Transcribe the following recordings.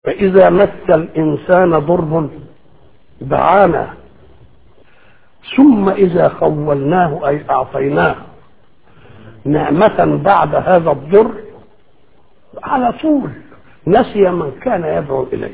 فإذا مس الإنسان ضر دعانا ثم إذا خولناه أي أعطيناه نعمة بعد هذا الضر على طول نسي من كان يدعو إليه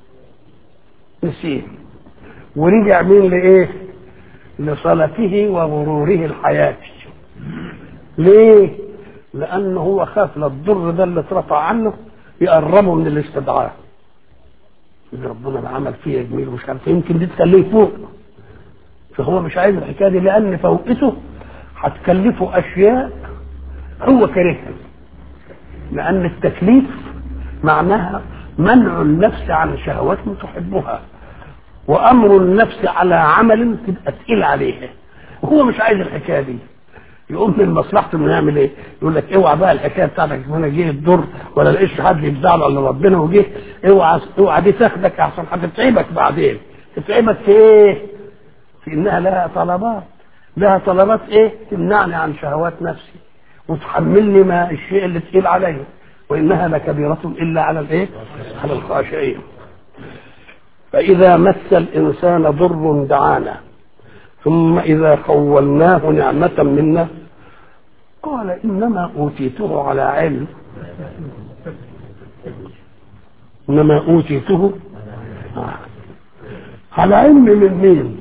نسيه ورجع مين لإيه لصلته وغروره الحياتي ليه لأنه هو خاف للضر ده اللي اترفع عنه يقربه من الاستدعاء اللي ربنا اللي عمل فيه جميل ومش عارف يمكن دي تخليه فوق فهو مش عايز الحكايه دي لان فوقته هتكلفه اشياء هو كارهها لان التكليف معناها منع النفس عن شهوات تحبها وامر النفس على عمل تبقى تقيل عليها وهو مش عايز الحكايه دي يقوم من مصلحته انه يعمل ايه؟ يقول لك اوعى بقى الحكايه بتاعتك وانا جه الضر ولا لقيتش حد يفزع له الا ربنا وجه اوعى اوعى دي تاخدك احسن هتتعبك بعدين تتعبك في ايه؟ في انها لها طلبات لها طلبات ايه؟ تمنعني عن شهوات نفسي وتحملني ما الشيء اللي تقيل عليه وانها لكبيره الا على الايه؟ على الخاشعين فاذا مس الانسان ضر دعانا ثم إذا خولناه نعمة منا قال إنما أوتيته على علم إنما أوتيته على علم من مين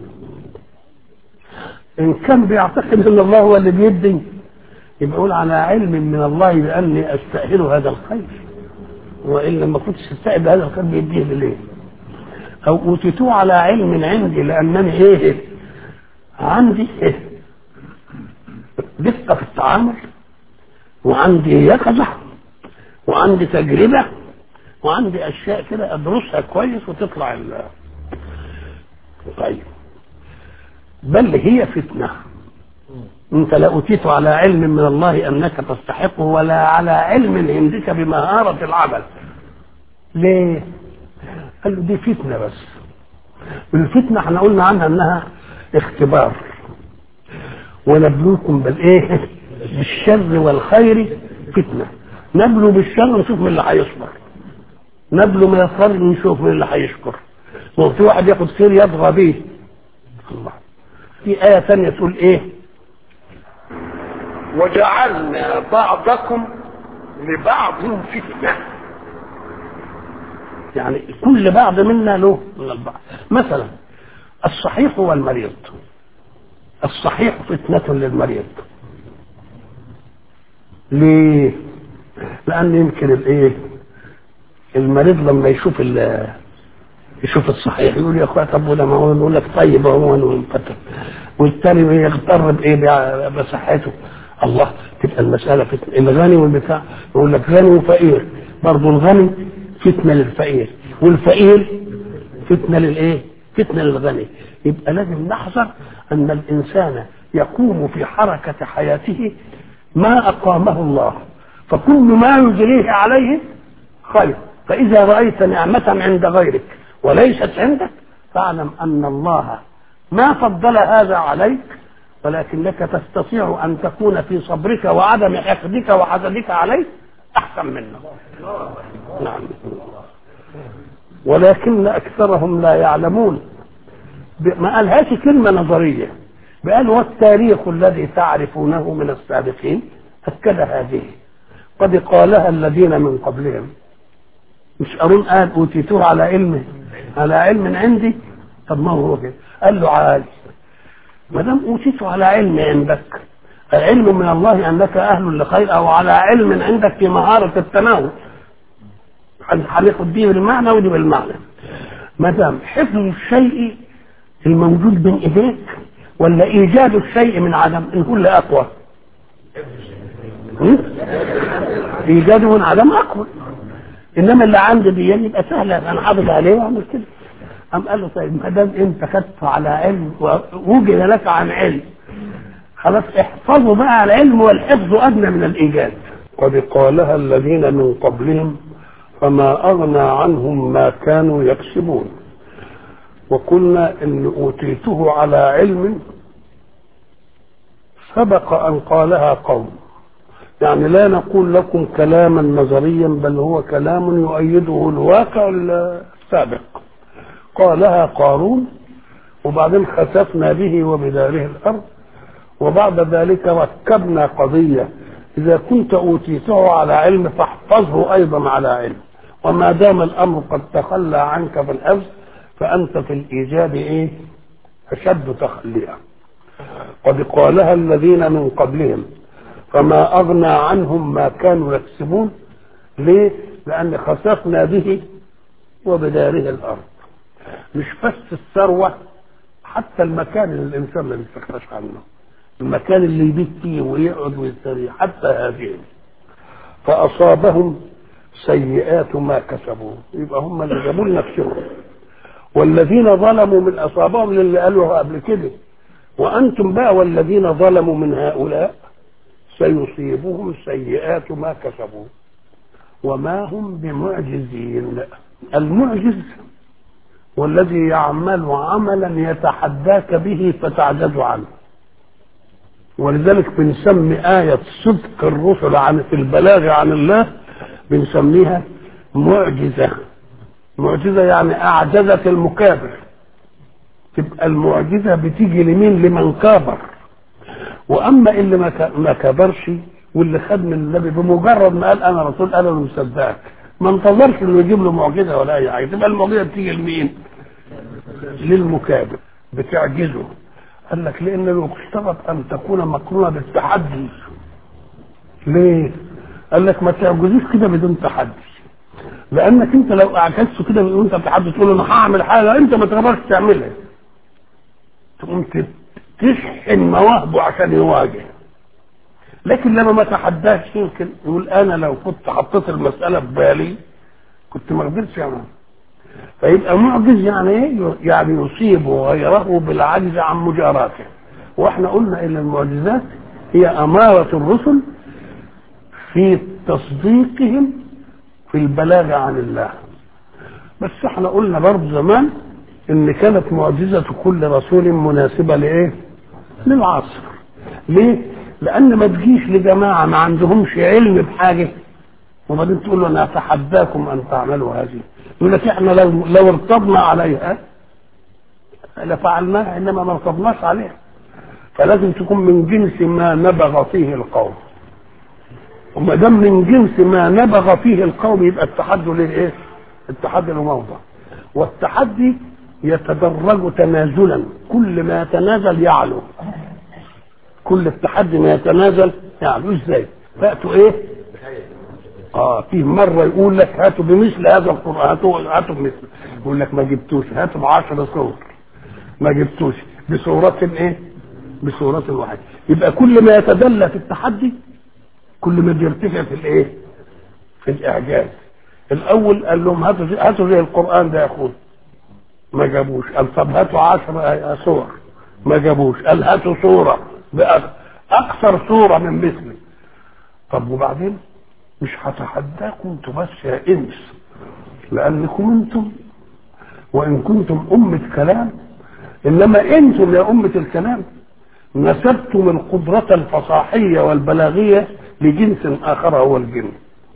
إن كان بيعتقد أن الله هو اللي بيدي يبقى يقول على علم من الله بأني أستأهل هذا الخير وإلا ما كنتش أستأهل هذا الخير بيديه ليه أو أوتيته على علم عندي لأنني إيه عندي إيه؟ دقة في التعامل وعندي يقظة وعندي تجربة وعندي أشياء كده أدرسها كويس وتطلع ال طيب بل هي فتنة أنت لا أوتيت على علم من الله أنك تستحقه ولا على علم عندك بمهارة العمل ليه؟ قال له دي فتنة بس والفتنة احنا قلنا عنها انها اختبار ونبلوكم بالايه بالشر والخير فتنه نبلو بالشر نشوف من اللي هيصبر نبلو من الخير نشوف من اللي هيشكر وفي واحد ياخد خير يطغى به الله في آية ثانية تقول إيه؟ وجعلنا بعضكم لبعض فتنة يعني كل بعض منا له من البعض مثلا الصحيح والمريض الصحيح فتنة للمريض ليه؟ لأن يمكن الإيه؟ المريض لما يشوف ال يشوف الصحيح يقول يا اخويا طب ولا ما هو يقول لك طيب هو وانفتح والتاني يغتر بايه بصحته الله تبقى المساله فتنه الغني والبتاع يقول لك غني وفقير برضه الغني فتنه للفقير والفقير فتنه للايه؟ فتنه للغني يبقى لازم نحذر ان الانسان يقوم في حركه حياته ما اقامه الله فكل ما يجريه عليه خير فاذا رايت نعمه عند غيرك وليست عندك فاعلم ان الله ما فضل هذا عليك ولكنك تستطيع ان تكون في صبرك وعدم حقدك وحسدك عليه احسن منه نعم ولكن اكثرهم لا يعلمون ما قالهاش كلمه نظريه بقال والتاريخ الذي تعرفونه من السابقين اكد هذه قد قالها الذين من قبلهم مش قارون قال اوتيتوه على علم على علم عندي طب ما هو كده قال له عادي ما دام اوتيته على علم عندك العلم من الله انك اهل لخير او على علم عندك في مهاره التناول هناخد دي بالمعنى ودي بالمعنى ما دام حفظ الشيء الموجود بين ايديك ولا ايجاد الشيء من عدم الكل اقوى ايجاده من عدم اقوى انما اللي عندي دي يبقى سهله انا حافظ عليه واعمل كده قام قال له طيب ما دام انت خدته على علم ووجد لك عن علم خلاص احفظوا بقى العلم والحفظ ادنى من الايجاد قد قالها الذين من قبلهم فما اغنى عنهم ما كانوا يكسبون وقلنا ان اوتيته على علم سبق ان قالها قوم يعني لا نقول لكم كلاما نظريا بل هو كلام يؤيده الواقع السابق قالها قارون وبعدين خسفنا به وبداره الارض وبعد ذلك ركبنا قضيه اذا كنت اوتيته على علم فاحفظه ايضا على علم وما دام الامر قد تخلى عنك في الحفظ فانت في الايجاد ايه اشد تخليا قد قالها الذين من قبلهم فما اغنى عنهم ما كانوا يكسبون ليه لان خسفنا به وبداره الارض مش بس الثروه حتى المكان اللي الانسان ما بيستغناش عنه المكان اللي يبيت فيه ويقعد ويستريح حتى هذه فاصابهم سيئات ما كسبوا يبقى هم اللي جابوا لنفسهم والذين ظلموا من اصابهم للي قالوا قبل كده وانتم بقى والذين ظلموا من هؤلاء سيصيبهم سيئات ما كسبوا وما هم بمعجزين المعجز والذي يعمل عملا يتحداك به فتعجز عنه ولذلك بنسمي آية صدق الرسل عن في البلاغ عن الله بنسميها معجزة معجزة يعني أعجزت المكابر تبقى المعجزة بتيجي لمين لمن كابر وأما اللي ما كبرش واللي خد من النبي بمجرد ما قال أنا رسول أنا مصدقك ما انتظرش انه يجيب له معجزة ولا أي حاجة تبقى المعجزة بتيجي لمين؟ للمكابر بتعجزه قال لك لأن لو اشترط أن تكون مقرونة بالتحدي ليه؟ قال لك ما تعجزوش كده بدون تحدي لانك انت لو اعكسته كده بدون تحدي تقول له انا هعمل حاجه انت ما تقدرش تعملها تقوم تشحن مواهبه عشان يواجه لكن لما ما تحداش يمكن يقول انا لو كنت حطيت المساله في بالي كنت ما قدرتش اعملها فيبقى معجز يعني ايه؟ يعني يصيب غيره بالعجز عن مجاراته واحنا قلنا ان المعجزات هي اماره الرسل في تصديقهم في البلاغ عن الله بس احنا قلنا برضه زمان ان كانت معجزة كل رسول مناسبة لايه للعصر ليه لان ما تجيش لجماعة ما عندهمش علم بحاجة وبعدين تقول له انا اتحداكم ان تعملوا هذه يقول لك احنا لو لو ارتضنا عليها لفعلناها انما ما ارتضناش عليها فلازم تكون من جنس ما نبغ فيه القوم وما دام من جنس ما نبغ فيه القوم يبقى التحدي للايه؟ التحدي له موضع والتحدي يتدرج تنازلا كل ما يتنازل يعلو كل التحدي ما يتنازل يعلو ازاي؟ فاتوا ايه؟ اه في مره يقول لك هاتوا بمثل هذا القران هاتوا هاتوا بمثل يقول لك ما جبتوش هاتوا بعشر صور ما جبتوش بصورة ايه؟ بصورة واحدة يبقى كل ما يتدلى في التحدي كل ما بيرتفع في الايه؟ في الاعجاز. الاول قال لهم هاتوا زي هاتوا زي القران ده يا اخوي. ما جابوش، قال طب هاتوا عشر صور. ما جابوش، قال هاتوا صوره اكثر صوره من مثلي. طب وبعدين؟ مش هتحداكم انتوا بس يا انس لانكم انتم وان كنتم امه كلام انما انتم يا امه الكلام نسبتم القدرة الفصاحية والبلاغية لجنس آخر هو الجن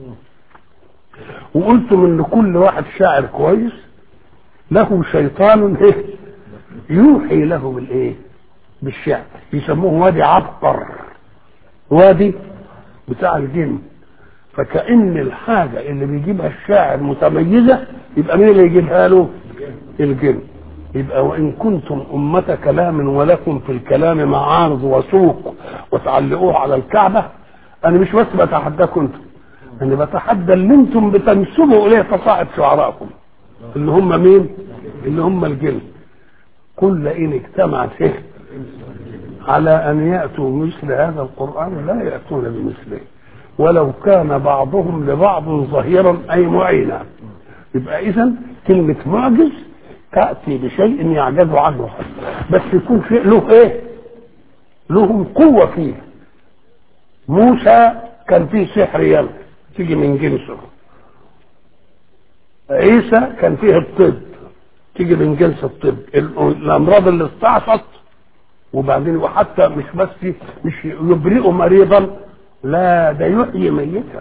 وقلتم ان كل واحد شاعر كويس له شيطان ايه يوحي له بالايه بالشعر يسموه وادي عبقر وادي بتاع الجن فكأن الحاجة اللي بيجيبها الشاعر متميزة يبقى مين اللي يجيبها له الجن يبقى وإن كنتم أمة كلام ولكم في الكلام معارض وسوق وتعلقوه على الكعبة أنا مش بس بتحداكم أنتم أنا بتحدى اللي أنتم بتنسبوا إليه فصاحب شعرائكم اللي هم مين؟ اللي هم الجن كل إن اجتمعت إيه؟ على أن يأتوا مثل هذا القرآن لا يأتون بمثله ولو كان بعضهم لبعض ظهيرا أي معينا يبقى إذا كلمة معجز تأتي بشيء يعجز عنه بس يكون شيء له ايه لهم قوة فيه موسى كان فيه سحر يلا تيجي من جنسه عيسى كان فيه الطب تيجي من جنس الطب الامراض اللي استعصت وبعدين وحتى مش بس مش يبرئوا مريضا لا ده يحيي ميتا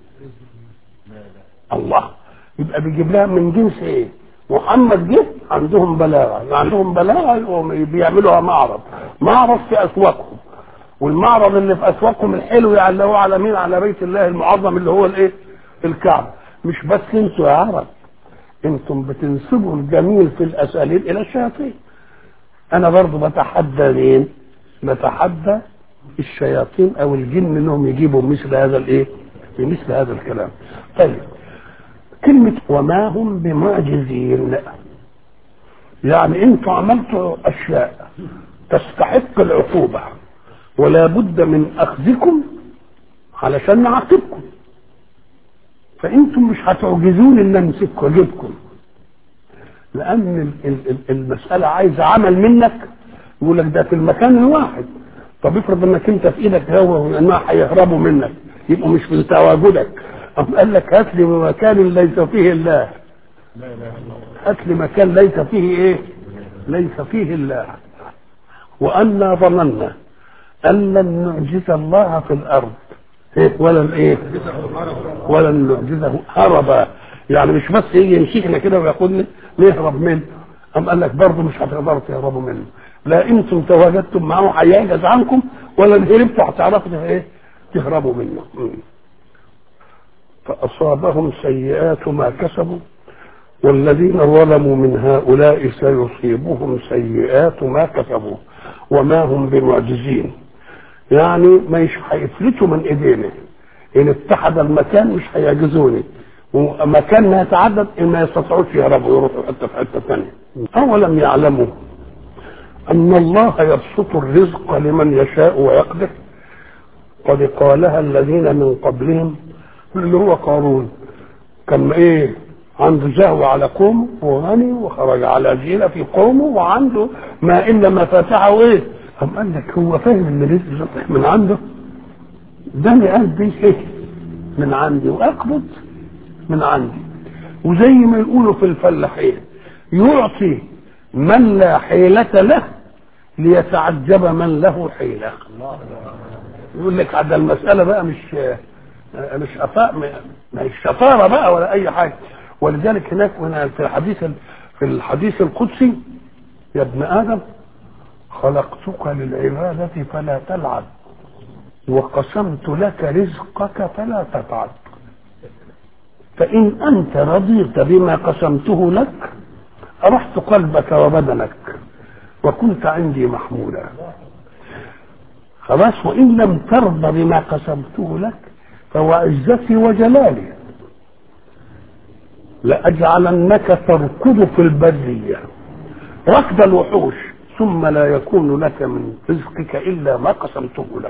الله يبقى بيجيب لها من جنس ايه محمد جه عندهم بلاغه عندهم بلاغه يقوم بيعملوها معرض معرض في اسواقهم والمعرض اللي في اسواقهم الحلو يعلقوه على مين على بيت الله المعظم اللي هو الايه الكعبه مش بس انتوا يا عرب انتم بتنسبوا الجميل في الاساليب الى الشياطين انا برضو بتحدى مين بتحدى الشياطين او الجن انهم يجيبوا مثل هذا الايه مثل هذا الكلام طيب كلمة وما هم بمعجزين يعني انتوا عملتوا اشياء تستحق العقوبة ولا بد من اخذكم علشان نعاقبكم فانتم مش هتعجزون ان امسككم واجيبكم لان المسألة عايزة عمل منك يقول لك ده في المكان الواحد طب افرض انك انت في ايدك هو وانما هيهربوا منك يبقوا مش في تواجدك أم قال لك هات لي مكان ليس فيه الله هات لي مكان ليس فيه ايه ليس فيه الله وأنا ظننا أن لن نعجز الله في الأرض إيه؟ ولا الايه ولا نعجزه هربا يعني مش بس يجي يمسكنا كده وياخدنا نهرب منه أم قال لك برضه مش هتقدروا تهربوا منه لا انتم تواجدتم معه هيعجز عنكم ولا ان هربتوا هتعرفوا ايه تهربوا منه فأصابهم سيئات ما كسبوا والذين ظلموا من هؤلاء سيصيبهم سيئات ما كسبوا وما هم بمعجزين يعني مش هيفلتوا من ايدينا ان اتحد المكان مش هيعجزوني ومكان ما يتعدد ان ما يستطيعوش يهربوا يروحوا حته في حته ثانيه اولم يعلموا ان الله يبسط الرزق لمن يشاء ويقدر قد قالها الذين من قبلهم اللي هو قارون كان ايه عنده زهو على قومه وغني وخرج على زينة في قومه وعنده ما إلا ما فاتحه ايه أم قال لك هو فاهم ان الرزق من عنده ده اللي قال بيه ايه من عندي واقبض من عندي وزي ما يقولوا في الفلاحين يعطي من لا حيلة له ليتعجب من له حيلة يقول لك ده المسألة بقى مش مش أفاء مش شطارة بقى ولا أي حاجة ولذلك هناك هنا في الحديث في الحديث القدسي يا ابن آدم خلقتك للعبادة فلا تلعب وقسمت لك رزقك فلا تتعب فإن أنت رضيت بما قسمته لك أرحت قلبك وبدنك وكنت عندي محمولا خلاص وإن لم ترضى بما قسمته لك فهو عزتي وجلالي لأجعلنك تركض في البرية ركض الوحوش ثم لا يكون لك من رزقك إلا ما قسمته لك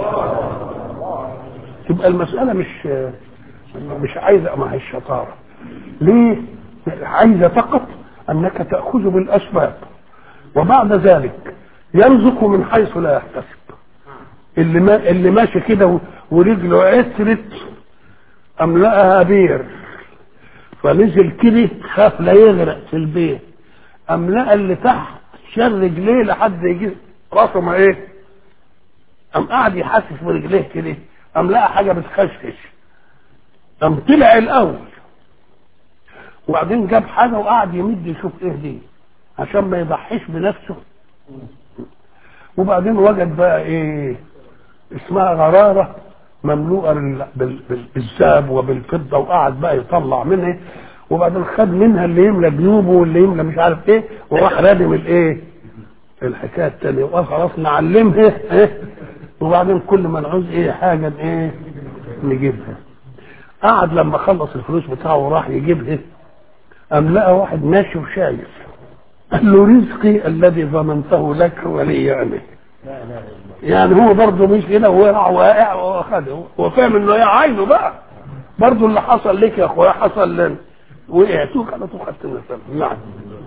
تبقى المسألة مش مش عايزة ما هي الشطارة ليه عايزة فقط أنك تأخذ بالأسباب وبعد ذلك يرزق من حيث لا يحتسب اللي ما اللي ماشي كده ورجله عسرت أم لقاها بير فنزل كده خاف لا يغرق في البيت أم لقى اللي تحت شال رجليه لحد يجي راسه ما ايه أم قعد يحسس برجليه كده أم لقى حاجة بتخشخش أم طلع الأول وبعدين جاب حاجة وقعد يمد يشوف ايه دي عشان ما يضحيش بنفسه وبعدين وجد بقى ايه اسمها غرارة مملوءة بالذهب وبالفضة وقعد بقى يطلع منها وبعدين خد منها اللي يملى جيوبه واللي يملى مش عارف ايه وراح رادم الايه الحكايه الثانيه وقال خلاص نعلمها ايه وبعدين كل ما نعوز ايه حاجه ايه نجيبها قعد لما خلص الفلوس بتاعه وراح يجيبها قام لقى واحد ماشي وشايف قال له رزقي الذي ضمنته لك ولي انا يعني هو برضه مش كده هو واقع واخده هو فاهم انه هي عايزه بقى برضه اللي حصل لك يا اخويا حصل لنا وقعتوك على طول خدت مثلا نعم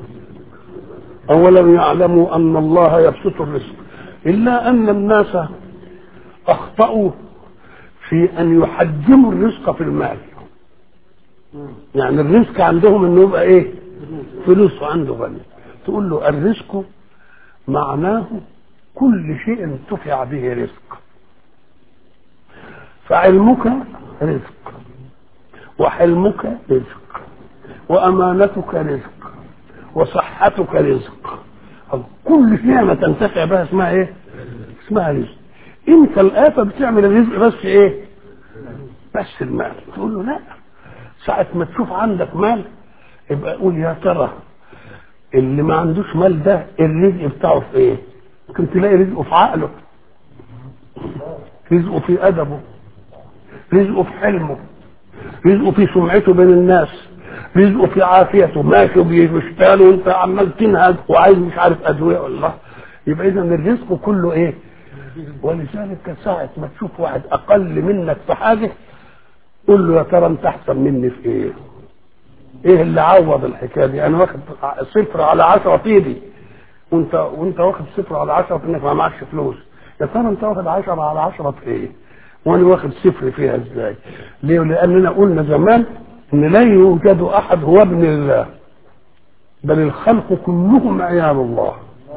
أولم يعلموا أن الله يبسط الرزق إلا أن الناس أخطأوا في أن يحجموا الرزق في المال يعني الرزق عندهم انه يبقى ايه فلوس عنده غني تقول له الرزق معناه كل شيء انتفع به رزق فعلمك رزق وحلمك رزق وأمانتك رزق وصحتك رزق كل نعمة تنتفع بها اسمها ايه؟ اسمها رزق انت الآفة بتعمل الرزق بس ايه؟ بس المال تقول له لا ساعة ما تشوف عندك مال يبقى قول يا ترى اللي ما عندوش مال ده الرزق بتاعه في ايه؟ ممكن تلاقي رزقه في عقله رزقه في أدبه رزقه في حلمه رزقه في سمعته بين الناس رزقه في عافيته ماشي وبيشتغل وانت عمال تنهج وعايز مش عارف ادويه والله يبقى اذا الرزق كله ايه؟ ولذلك ساعة ما تشوف واحد أقل منك في حاجة قول له يا ترى أنت أحسن مني في إيه؟ إيه اللي عوض الحكاية دي؟ أنا واخد صفر على عشرة في إيدي وأنت وأنت واخد صفر على عشرة في إنك ما معكش فلوس يا ترى أنت واخد عشرة على عشرة في إيه؟ وأنا واخد صفر فيها إزاي؟ ليه؟ لأننا قلنا زمان إن لا يوجد أحد هو ابن الله بل الخلق كلهم عيال الله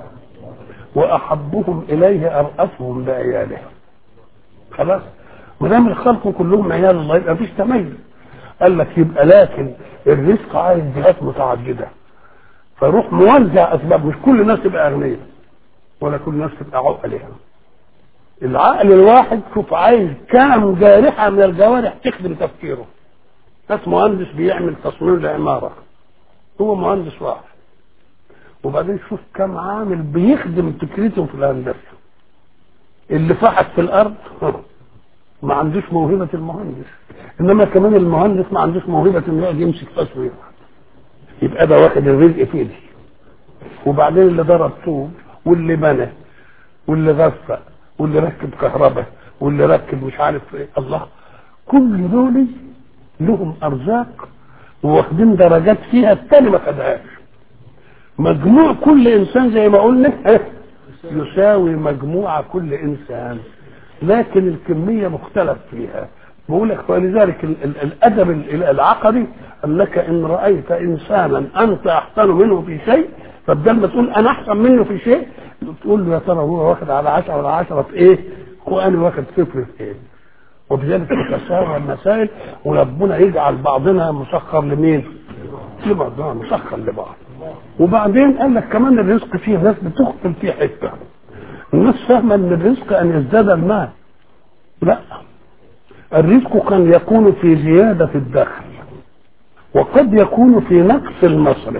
واحبهم اليه ارأفهم بعياله خلاص ما دام الخلق كلهم عيال الله يبقى مفيش تميز قال لك يبقى لكن الرزق عايز جهات متعدده فروح موزع اسباب مش كل الناس تبقى اغنياء ولا كل الناس تبقى عقلاء العقل الواحد شوف عايز كام جارحه من الجوارح تخدم تفكيره ناس مهندس بيعمل تصميم لعماره هو مهندس واحد وبعدين شوف كم عامل بيخدم فكرته في الهندسه اللي فحت في الارض ما عندوش موهبه المهندس انما كمان المهندس ما عندوش موهبه انه يقعد يمسك تصوير يبقى ده واخد الرزق في ايدي وبعدين اللي ضرب طوب واللي بنى واللي غفى واللي ركب كهرباء واللي ركب مش عارف ايه الله كل دول لهم ارزاق واخدين درجات فيها التاني ما خدهاش مجموع كل انسان زي ما قلنا يساوي مجموع كل انسان لكن الكميه مختلف فيها بقول لك ولذلك ال- ال- الادب ال- العقدي انك ان رايت انسانا انت احسن منه في شيء فبدل ما تقول انا احسن منه في شيء تقول له يا ترى هو واخد على 10 على 10 في ايه؟ وانا واخد صفر في ايه؟ وبذلك تتساوى المسائل وربنا يجعل بعضنا مسخر لمين؟ لبعضنا مسخر لبعض وبعدين قال لك كمان الرزق فيه ناس بتغفل فيه حته الناس فاهمه ان الرزق ان يزداد المال لا الرزق كان يكون في زياده الدخل وقد يكون في نقص المصرف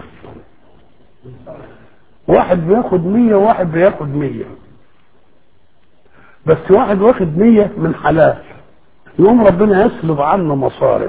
واحد بياخد مية وواحد بياخد مية بس واحد واخد مية من حلال يقوم ربنا يسلب عنه مصارف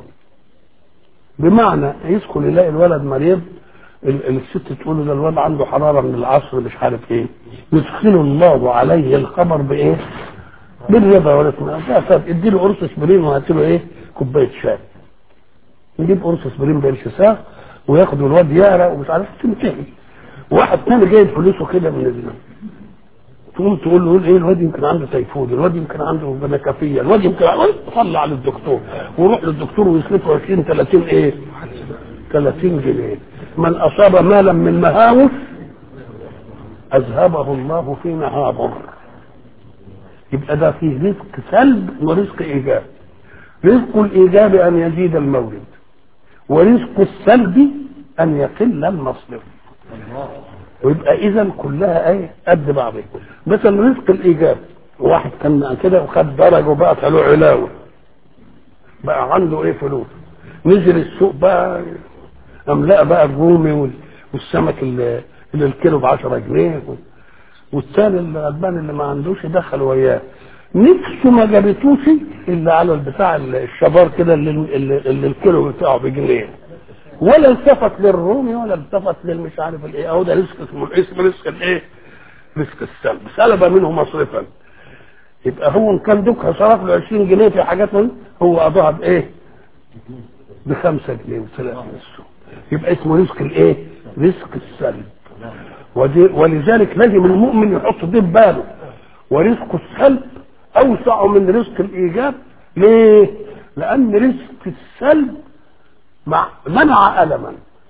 بمعنى يدخل يلاقي الولد مريض ال- الست تقول له ده الولد عنده حراره من العصر مش عارف ايه يدخل الله عليه الخبر بايه؟ بالربا ولا اسمها ادي له قرص اسبرين وهات له ايه؟ كوبايه شاي يجيب قرص اسبرين بقرش ساعه وياخد الواد يعرق ومش عارف تنتهي واحد تاني جايب فلوسه كده من ال... تقوم تقول له ايه الواد يمكن عنده تيفود الواد يمكن عنده بنكفيه الواد يمكن طلع للدكتور وروح للدكتور ويصرفه 20 30 ايه 30 جنيه من اصاب مالا من مهاوش اذهبه الله في مهابه يبقى ده فيه رزق سلب ورزق ايجاب رزق الايجاب ان يزيد المولد ورزق السلب ان يقل المصرف ويبقى اذا كلها ايه قد بعضها مثلا رزق الايجاب واحد كان كده وخد درجه وبقت له علاوه بقى عنده ايه فلوس نزل السوق بقى املاء بقى الرومي وال- والسمك اللي اللي الكيلو ب 10 جنيه والثاني الغلبان اللي ما عندوش دخل وياه نفسه ما جابتوش الا على البتاع الشبار كده اللي, اللي, اللي الكيلو بتاعه بجنيه ولا التفت للرومي ولا التفت للمش عارف الايه اهو ده رزق اسمه الاسم رزق الايه؟ رزق السلب سلب منه مصرفا يبقى هو ان كان دوكها صرف له 20 جنيه في حاجات من هو قضاها بايه؟ بخمسة جنيه وثلاثة نص يبقى اسمه رزق الايه؟ رزق السلب ودي ولذلك لازم المؤمن يحط دي في باله ورزق السلب اوسع من رزق الايجاب ليه؟ لان رزق السلب مع منع ألما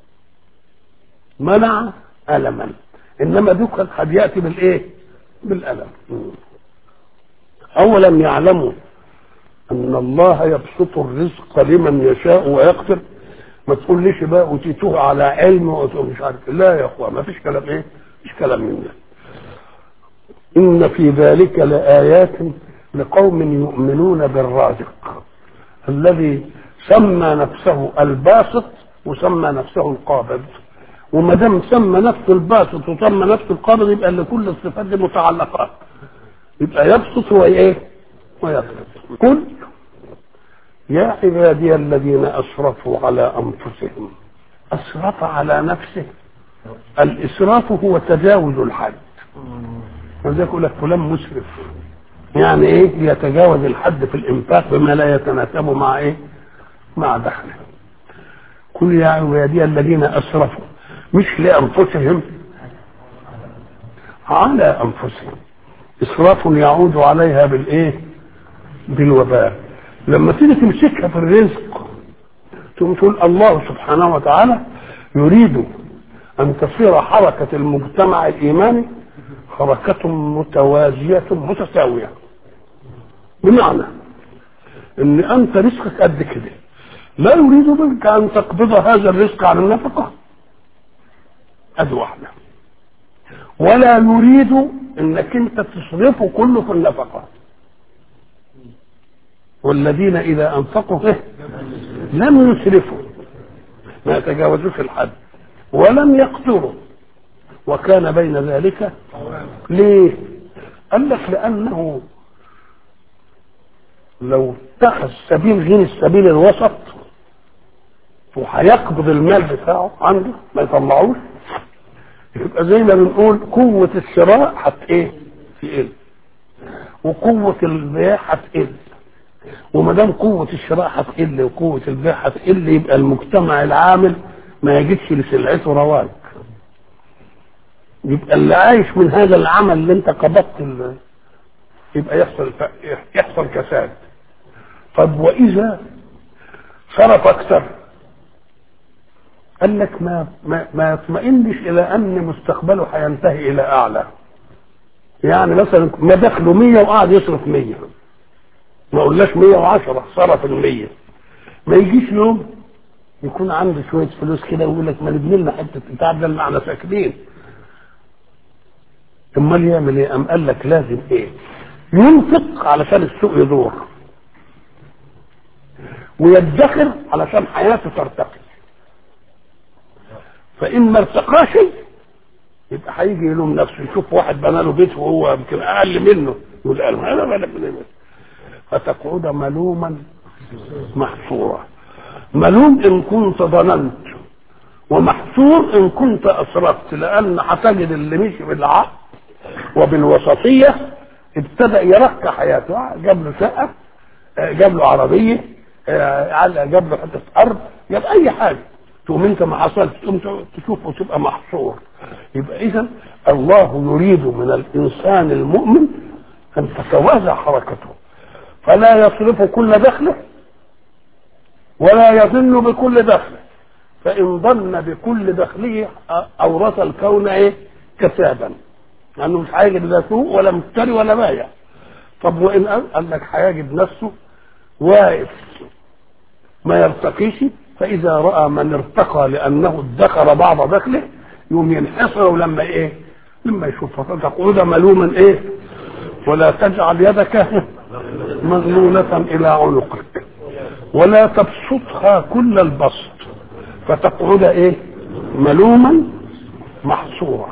منع ألما إنما دوكا قد يأتي بالإيه؟ بالألم أولم يعلموا ان الله يبسط الرزق لمن يشاء ويقدر ما تقوليش بقى اوتيتوه على علم ومش عارف لا يا اخوان ما فيش كلام ايه مش كلام من ده ان في ذلك لايات لقوم يؤمنون بالرازق الذي سمى نفسه الباسط وسمى نفسه القابض وما دام سمى نفسه الباسط وسمى نفسه القابض يبقى لكل الصفات دي متعلقات يبقى يبسط وايه ويقبض قل يا عبادي الذين اسرفوا على انفسهم اسرف على نفسه الاسراف هو تجاوز الحد ولذلك يقول لك فلان مسرف يعني ايه يتجاوز الحد في الانفاق بما لا يتناسب مع ايه مع دخله قل يا عبادي الذين اسرفوا مش لانفسهم على انفسهم اسراف يعود عليها بالايه بالوباء لما تيجي تمسكها في الرزق تقوم تقول الله سبحانه وتعالى يريد ان تصير حركه المجتمع الايماني حركه متوازيه متساويه بمعنى ان انت رزقك قد كده لا يريد منك ان تقبض هذا الرزق على النفقه ادي واحده ولا يريد انك انت تصرفه كله في النفقه والذين اذا انفقوا به لم يسرفوا ما يتجاوزوش الحد ولم يقتروا وكان بين ذلك ليه قال لك لانه لو اتخذ سبيل غير السبيل الوسط وهيقبض المال بتاعه عنده ما يطلعوش يبقى زي ما بنقول قوة الشراء هت ايه؟ تقل وقوة البيع هتقل وما دام قوة الشراء هتقل وقوة البيع هتقل يبقى المجتمع العامل ما يجدش لسلعته رواج يبقى اللي عايش من هذا العمل اللي انت قبضت ال- يبقى يحصل يحصل كساد طب واذا صرف اكثر قال لك ما ما ما يطمئنش الى ان مستقبله هينتهي الى اعلى يعني مثلا ما دخله 100 وقعد يصرف 100 ما قلناش 110 صرف ال 100 ما يجيش يوم يكون عنده شويه فلوس كده ويقول لك ما نبني لنا حته بتاع ده اللي احنا ساكنين امال يعمل ايه؟ قام قال لك لازم ايه؟ ينفق علشان السوق يدور ويدخر علشان حياته ترتقي فان ما ارتقاش يبقى هيجي يلوم نفسه يشوف واحد بنى له بيت وهو يمكن اقل منه يقول انا انا بالك من إيه؟ فتقعد ملوما محصورا ملوم ان كنت ظننت ومحصور ان كنت اسرفت لان هتجد اللي مشي بالعقل وبالوسطيه ابتدى يرقى حياته جاب له شقه آه، جاب له عربيه آه، على- جاب له حته ارض جاب اي حاجه تقوم انت ما حصلت تقوم تشوف وتبقى محصور يبقى اذا الله يريد من الانسان المؤمن ان تتوازى حركته فلا يصرف كل دخله ولا يظن بكل دخله فإن ظن بكل دخله أورث الكون إيه؟ كسادا لأنه مش هيجد لا سوق ولا مشتري ولا بايع طب وإن قال قال لك هيجد نفسه واقف ما يرتقيش فإذا رأى من ارتقى لأنه ادخر بعض دخله يوم ينحصر لما إيه؟ لما يشوف فتقعد ملوما إيه؟ ولا تجعل يدك مغلولة إلى عنقك ولا تبسطها كل البسط فتقعد ايه ملوما محصورا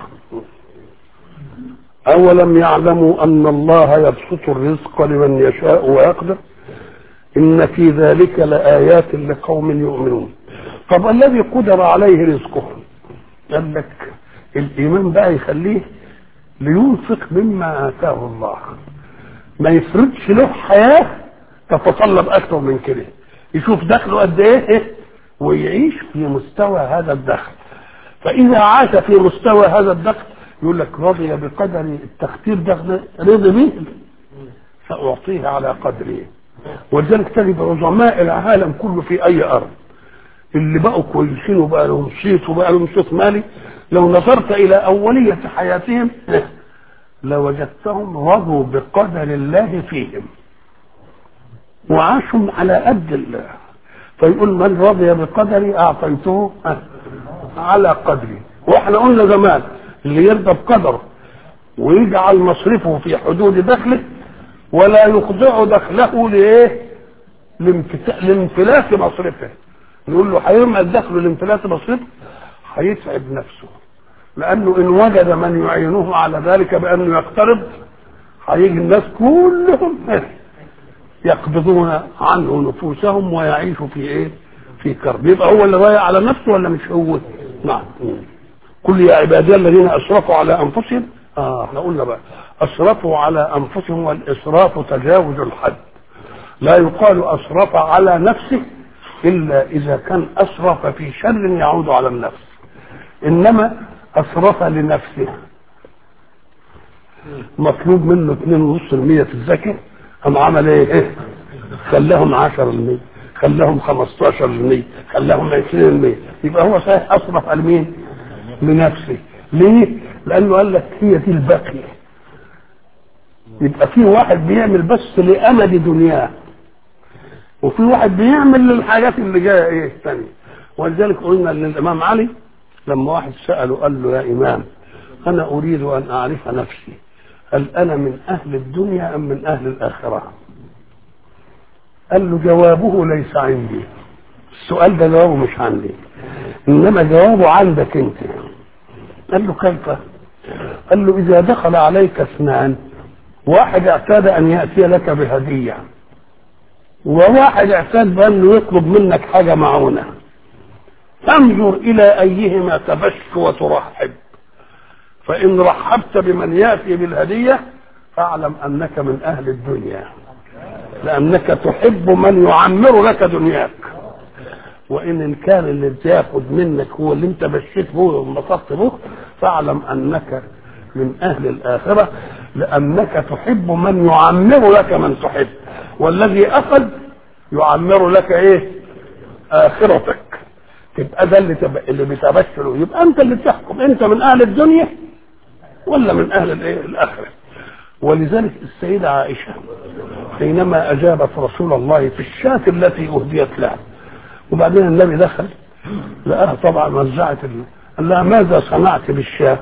اولم يعلموا ان الله يبسط الرزق لمن يشاء ويقدر ان في ذلك لايات لقوم يؤمنون طب الذي قدر عليه رزقه قال لك الايمان بقى يخليه لينفق مما اتاه الله ما يفرضش له حياه تتطلب اكثر من كده يشوف دخله قد ايه ويعيش في مستوى هذا الدخل فاذا عاش في مستوى هذا الدخل يقول لك رضي بقدر التختير ده رضي به ساعطيه على قدره ولذلك تجد عظماء العالم كله في اي ارض اللي بقوا كويسين وبقى لهم صيت وبقى لهم صوت مالي لو نظرت الى اوليه حياتهم لوجدتهم رضوا بقدر الله فيهم وعاشوا على قد الله فيقول من رضي بقدري اعطيته على قدري واحنا قلنا زمان اللي يرضى بقدره ويجعل مصرفه في حدود دخله ولا يخضع دخله لايه؟ لانفلاس مصرفه نقول له هيرمى دخله لانفلاس مصرفه هيتعب نفسه لانه ان وجد من يعينه على ذلك بانه يقترض هيجي الناس كلهم يقبضون عنه نفوسهم ويعيشوا في ايه؟ في كرب يبقى هو اللي ضايع على نفسه ولا مش هو؟ نعم قل يا عبادي الذين اسرفوا على انفسهم اه احنا قلنا بقى اسرفوا على انفسهم والاسراف تجاوز الحد لا يقال اسرف على نفسه الا اذا كان اسرف في شر يعود على النفس انما اسرف لنفسه مطلوب منه 2.5% في الزكاه قام عمل ايه؟ إيه؟ خلاهم 10% خلاهم 15% خلاهم 20% يبقى هو صحيح اصرف على مين؟ لنفسه ليه؟ لانه قال لك هي دي الباقيه يبقى في واحد بيعمل بس لامد دنياه وفي واحد بيعمل للحاجات اللي جايه ايه ثانيه ولذلك قلنا ان الامام علي لما واحد ساله قال له يا امام انا اريد ان اعرف نفسي هل انا من اهل الدنيا ام من اهل الاخره قال له جوابه ليس عندي السؤال ده جوابه مش عندي انما جوابه عندك انت قال له كيف قال له اذا دخل عليك اثنان واحد اعتاد ان ياتي لك بهديه وواحد اعتاد بانه يطلب منك حاجه معونه انظر الى ايهما تبش وترحب فان رحبت بمن ياتي بالهديه فاعلم انك من اهل الدنيا لانك تحب من يعمر لك دنياك وان كان اللي بياخد منك هو اللي انت بشيت به وانبسطت به فاعلم انك من اهل الاخره لانك تحب من يعمر لك من تحب والذي اخذ يعمر لك ايه اخرتك تبقى ده اللي تب... اللي بتبشره يبقى انت اللي تحكم انت من اهل الدنيا ولا من اهل الايه الاخره ولذلك السيده عائشه حينما اجابت رسول الله في الشاة التي اهديت لها وبعدين النبي دخل لقاها طبعا وزعت ال... قال لها ماذا صنعت بالشاة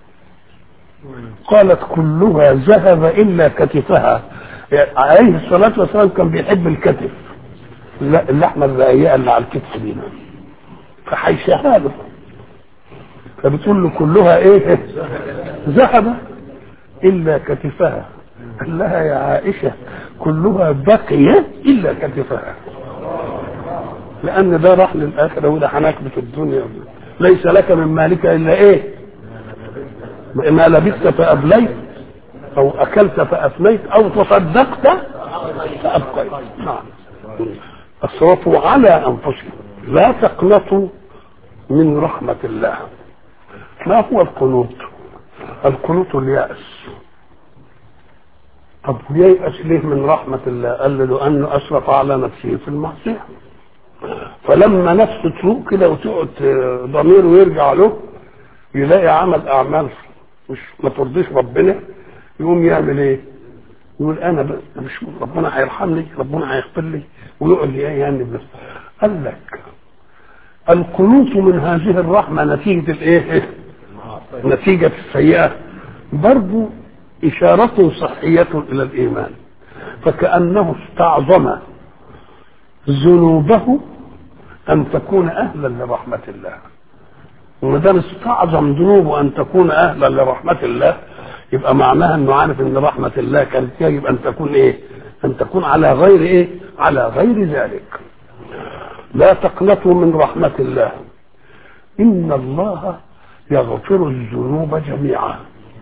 قالت كلها ذهب الا كتفها عليه الصلاه والسلام كان بيحب الكتف اللحمه الرقيقه اللي على الكتف دي فحيشها له فبتقول له كلها ايه ذهب الا كتفها قال لها يا عائشه كلها بقي الا كتفها لان ده راح للاخره وده هناكله في الدنيا ليس لك من مالك الا ايه ما لبثت فابليت او اكلت فافنيت او تصدقت فابقيت نعم اسرفوا على انفسهم لا تقنطوا من رحمة الله ما هو القنوط القنوط اليأس طب ييأس ليه من رحمة الله قال له أنه أسرف على نفسه في المعصية فلما نفسه تروق كده وتقعد ضميره يرجع له يلاقي عمل أعمال مش ما ترضيش ربنا يقوم يعمل ايه؟ يقول انا مش ربنا هيرحمني ربنا هيغفر لي ويقعد يعني بنفسه قال لك القنوط من هذه الرحمه نتيجه الايه؟ نتيجه السيئه برضو اشاره صحيه الى الايمان فكانه استعظم ذنوبه ان تكون اهلا لرحمه الله وما دام استعظم ذنوبه ان تكون اهلا لرحمه الله يبقى معناها انه عارف ان رحمه الله كانت يجب ان تكون ايه؟ ان تكون على غير ايه؟ على غير ذلك. لا تقنطوا من رحمه الله. ان الله يغفر الذنوب جميعا.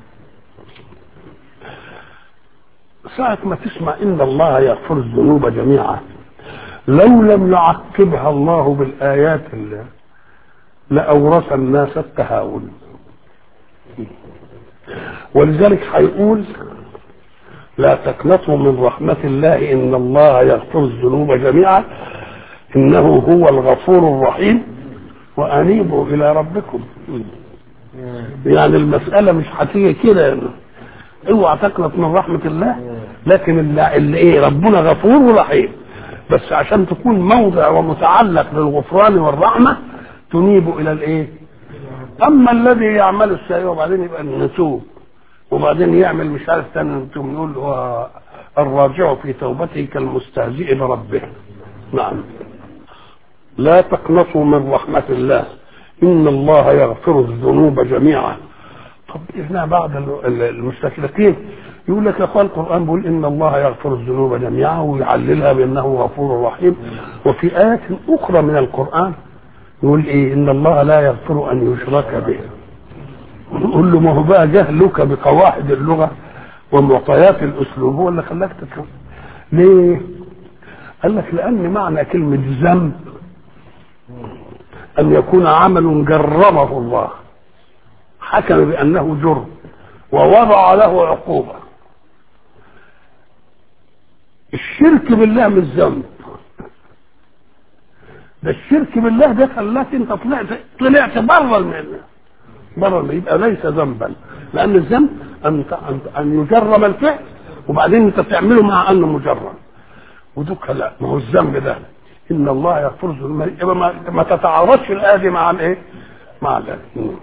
ساعة ما تسمع إن الله يغفر الذنوب جميعا لو لم يعقبها الله بالآيات الله لأورث الناس التهاون ولذلك هيقول لا تقنطوا من رحمة الله إن الله يغفر الذنوب جميعا إنه هو الغفور الرحيم وأنيبوا إلى ربكم يعني المسألة مش هتيجي كده يعني. اوعى تقنط من رحمة الله لكن اللي, اللي ايه ربنا غفور ورحيم بس عشان تكون موضع ومتعلق بالغفران والرحمة تنيب إلى الإيه؟ أما الذي يعمل السيئة وبعدين يبقى نتوب وبعدين يعمل مش عارف تاني نتوب نقول هو الراجع في توبته كالمستهزئ بربه نعم لا تقنطوا من رحمة الله إن الله يغفر الذنوب جميعا طب هنا بعض المستشرقين يقول لك يا اخوان القرآن بيقول إن الله يغفر الذنوب جميعا ويعللها بأنه غفور رحيم وفي آيات أخرى من القرآن يقول إيه إن الله لا يغفر أن يشرك به نقول له ما هو بقى جهلك بقواعد اللغة ومعطيات الأسلوب هو اللي خلاك تفهم ليه؟ قال لك لأن معنى كلمة ذنب أن يكون عمل جرمه الله حكم بأنه جرم ووضع له عقوبة الشرك بالله مش ذنب ده الشرك بالله ده خلاك انت طلعت طلعت بره المعنى بره يبقى ليس ذنبا لان الذنب ان ان ان يجرم الفعل وبعدين انت تعمله مع انه مجرم ودك لا ما هو الذنب ده ان الله يغفر الذنوب يبقى ما, ما تتعارضش الايه دي مع الايه؟ مع الايه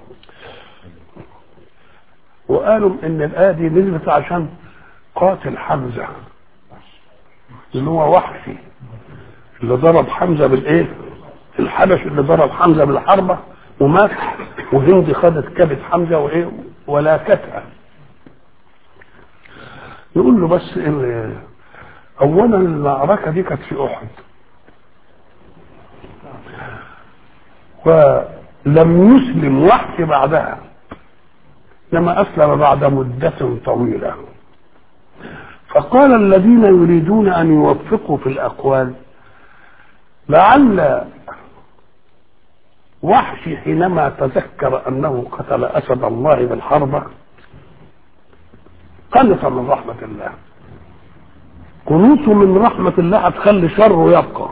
وقالوا ان الايه دي نزلت عشان قاتل حمزه اللي هو وحشي اللي ضرب حمزه بالايه؟ الحبش اللي ضرب حمزه بالحربه ومات وهند خدت كبد حمزه وايه؟ ولاكتها يقول له بس إن اولا المعركه دي كانت في احد ولم يسلم وحش بعدها لما اسلم بعد مده طويله فقال الذين يريدون ان يوفقوا في الاقوال لعل وحشي حينما تذكر انه قتل اسد الله بالحربه قنط من رحمه الله قنوطه من رحمه الله هتخلي شره يبقى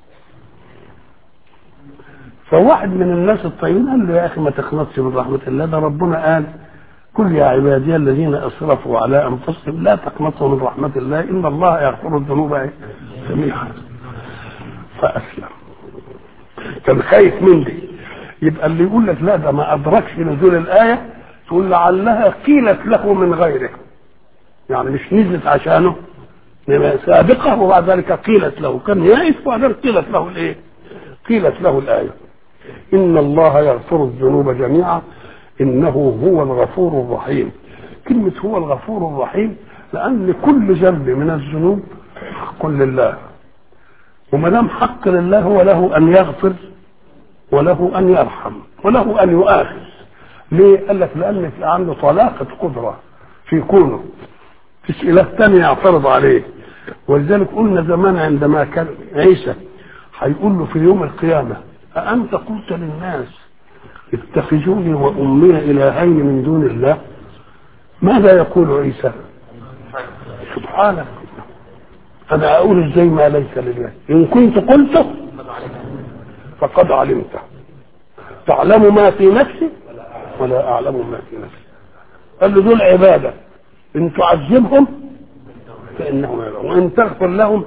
فواحد من الناس الطيبين قال له يا اخي ما تقنطش من رحمه الله ده ربنا قال قل يا عبادي الذين اسرفوا على انفسهم لا تقنطوا من رحمه الله ان الله يغفر الذنوب جميعا فاسلم كان خايف من دي يبقى اللي يقول لك لا ده ما ادركش نزول الايه تقول لعلها قيلت له من غيره يعني مش نزلت عشانه سابقه وبعد ذلك قيلت له كان يائس وبعدين قيلت له الايه؟ قيلت له الايه ان الله يغفر الذنوب جميعا انه هو الغفور الرحيم كلمه هو الغفور الرحيم لان كل ذنب من الذنوب حق لله وما دام حق لله هو له ان يغفر وله ان يرحم وله ان يؤاخذ ليه؟ قال لك لان في عنده طلاقه قدره في كونه فيش اله تاني يعترض عليه ولذلك قلنا زمان عندما كان عيسى هيقول له في يوم القيامه أأنت قلت للناس اتخذوني وأمي إلهين من دون الله ماذا يقول عيسى سبحانك أنا أقول إزاي ما ليس لله إن كنت قلته فقد علمته تعلم ما في نفسي ولا أعلم ما في نفسي قال له دول عبادة إن تعذبهم فإنهم يعلمون وإن تغفر لهم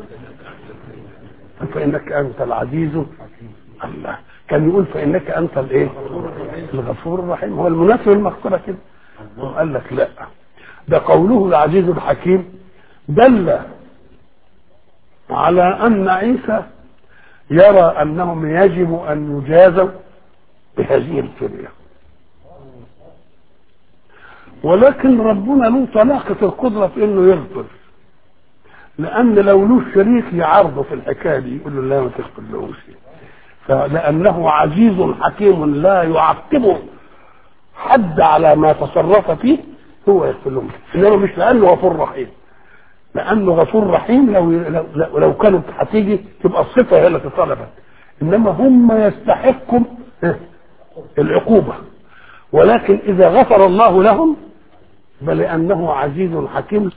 فإنك أنت العزيز الله كان يقول فإنك أنت الإيه؟ الغفور الرحيم هو المناسب المغفرة كده قال لك لا ده قوله العزيز الحكيم دل على أن عيسى يرى أنهم يجب أن يجازوا بهذه الفرية ولكن ربنا له طلاقة القدرة في انه يغفر لان لو له شريك يعارضه في الحكايه دي يقول له لا ما تغفر لهوش فلانه عزيز حكيم لا يعقبه حد على ما تصرف فيه هو يغفر لهم انما مش لانه غفور رحيم لانه غفور رحيم لو لو, لو كانت هتيجي تبقى الصفه هي اللي اتطلبت انما هم يستحقوا العقوبه ولكن اذا غفر الله لهم بل لانه عزيز حكيم